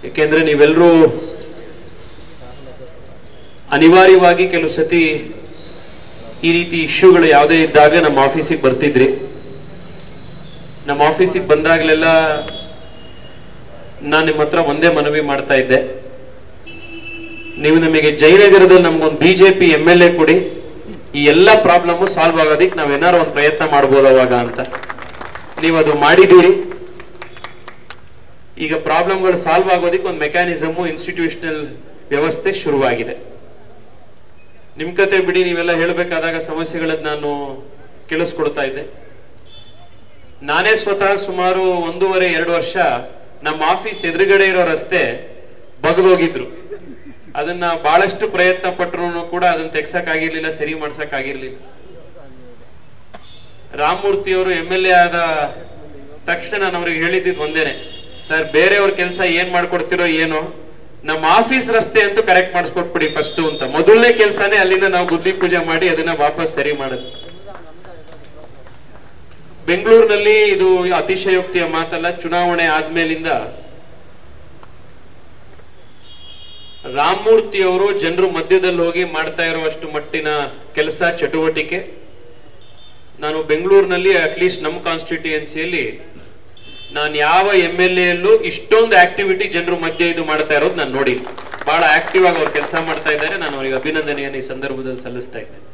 ಯಾಕೆಂದ್ರೆ ನೀವೆಲ್ಲರೂ ಅನಿವಾರ್ಯವಾಗಿ ಕೆಲವು ಸತಿ ಈ ರೀತಿ ಇಶ್ಯೂಗಳು ಯಾವುದೇ ಇದ್ದಾಗ ನಮ್ಮ ಆಫೀಸಿಗೆ ಬರ್ತಿದ್ರಿ ನಮ್ಮ ಆಫೀಸಿಗೆ ಬಂದಾಗಲೆಲ್ಲ ನಾನು ನಿಮ್ಮ ಹತ್ರ ಒಂದೇ ಮನವಿ ಮಾಡ್ತಾ ಇದ್ದೆ ನೀವು ನಮಗೆ ಜಯನಗರದಲ್ಲಿ ನಮ್ಗೊಂದು ಬಿಜೆಪಿ ಎಂ ಎಲ್ ಎ ಕೊಡಿ ಈ ಎಲ್ಲ ಪ್ರಾಬ್ಲಮ್ ಸಾಲ್ವ್ ಆಗೋದಿಕ್ಕೆ ನಾವೇನಾರು ಒಂದು ಪ್ರಯತ್ನ ಮಾಡ್ಬೋದು ಅವಾಗ ಅಂತ ನೀವು ಅದು ಮಾಡಿದ್ದೀರಿ ಈಗ ಪ್ರಾಬ್ಲಮ್ಗಳು ಸಾಲ್ವ್ ಆಗೋದಕ್ಕೆ ಒಂದು ಮೆಕ್ಯಾನಿಸಮು ಇನ್ಸ್ಟಿಟ್ಯೂಷನಲ್ ವ್ಯವಸ್ಥೆ ಶುರುವಾಗಿದೆ ನಿಮ್ ಕತೆ ಬಿಡಿ ನೀವೆಲ್ಲ ಹೇಳಬೇಕಾದಾಗ ಸಮಸ್ಯೆಗಳನ್ನ ನಾನು ಕೇಳಿಸ್ಕೊಡ್ತಾ ಇದ್ದೆ ನಾನೇ ಸ್ವತಃ ಸುಮಾರು ಒಂದೂವರೆ ಎರಡು ವರ್ಷ ನಮ್ಮ ಆಫೀಸ್ ಎದುರುಗಡೆ ಇರೋ ರಸ್ತೆ ಬಗ್ದೋಗಿದ್ರು ಅದನ್ನ ಬಹಳಷ್ಟು ಪ್ರಯತ್ನ ಪಟ್ರು ಕೂಡ ಅದನ್ನ ತೆಗ್ಸಕ್ ಆಗಿರ್ಲಿಲ್ಲ ಸರಿ ಮಾಡ್ಸಕ್ ಆಗಿರ್ಲಿಲ್ಲ ರಾಮಮೂರ್ತಿ ಅವರು ಎಂ ಎಲ್ ಎ ಆದ ತಕ್ಷಣ ನಾನು ಅವ್ರಿಗೆ ಹೇಳಿದ್ದು ಒಂದೇನೆ ಸರ್ ಬೇರೆಯವ್ರ ಕೆಲಸ ಏನ್ ಮಾಡ್ಕೊಡ್ತಿರೋ ಏನೋ ನಮ್ಮ ಆಫೀಸ್ ರಸ್ತೆ ಅಂತೂ ಕರೆಕ್ಟ್ ಮಾಡಿಸ್ಕೊಟ್ಬಿಡಿ ಫಸ್ಟ್ ಅಂತ ಮೊದಲನೇ ಕೆಲಸನೇ ಅಲ್ಲಿಂದ ನಾವು ಬುದ್ಧಿ ಪೂಜೆ ಮಾಡಿ ಅದನ್ನ ವಾಪಸ್ ಸರಿ ಮಾಡೋದು ಬೆಂಗಳೂರಿನಲ್ಲಿ ಇದು ಅತಿಶಯೋಕ್ತಿಯ ಮಾತಲ್ಲ ಚುನಾವಣೆ ಆದ್ಮೇಲಿಂದ ರಾಮಮೂರ್ತಿ ಅವರು ಜನರು ಮಧ್ಯದಲ್ಲಿ ಹೋಗಿ ಮಾಡ್ತಾ ಇರುವಷ್ಟು ಮಟ್ಟಿನ ಕೆಲಸ ಚಟುವಟಿಕೆ ನಾನು ಬೆಂಗಳೂರಿನಲ್ಲಿ ಅಟ್ಲೀಸ್ಟ್ ನಮ್ಮ ಕಾನ್ಸ್ಟಿಟ್ಯೂಯೆನ್ಸಿಯಲ್ಲಿ ನಾನು ಯಾವ ಎಂ ಎಲ್ ಎಲ್ಲೂ ಇಷ್ಟೊಂದು ಆಕ್ಟಿವಿಟಿ ಜನರು ಮಧ್ಯೆ ಇದು ಮಾಡ್ತಾ ಇರೋದು ನಾನು ನೋಡಿ ಬಹಳ ಆಕ್ಟಿವ್ ಆಗಿ ಅವ್ರು ಕೆಲಸ ಮಾಡ್ತಾ ಇದ್ದಾರೆ ನಾನು ಅವರಿಗೆ ಅಭಿನಂದನೆಯನ್ನು ಈ ಸಂದರ್ಭದಲ್ಲಿ ಸಲ್ಲಿಸ್ತಾ ಇದ್ದೇನೆ